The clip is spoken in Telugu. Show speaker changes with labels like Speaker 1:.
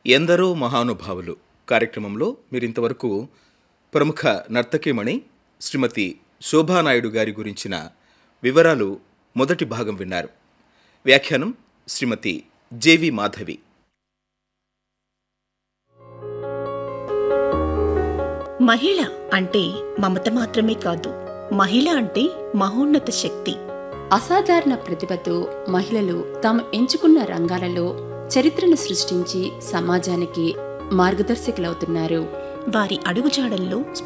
Speaker 1: ఎందరో మహానుభావులు కార్యక్రమంలో మీరింతవరకు ప్రముఖ నర్తకీమణి శ్రీమతి శోభానాయుడు గారి గురించిన వివరాలు మొదటి భాగం విన్నారు వ్యాఖ్యానం శ్రీమతి జేవి మాధవి
Speaker 2: మహిళ అంటే మమత మాత్రమే కాదు మహిళ అంటే మహోన్నత శక్తి
Speaker 3: అసాధారణ ప్రతిభతో మహిళలు తాము ఎంచుకున్న రంగాలలో చరిత్రను సృష్టించి సమాజానికి మార్గదర్శకులవుతున్నారు
Speaker 2: వారి అడుగుజాడల్లో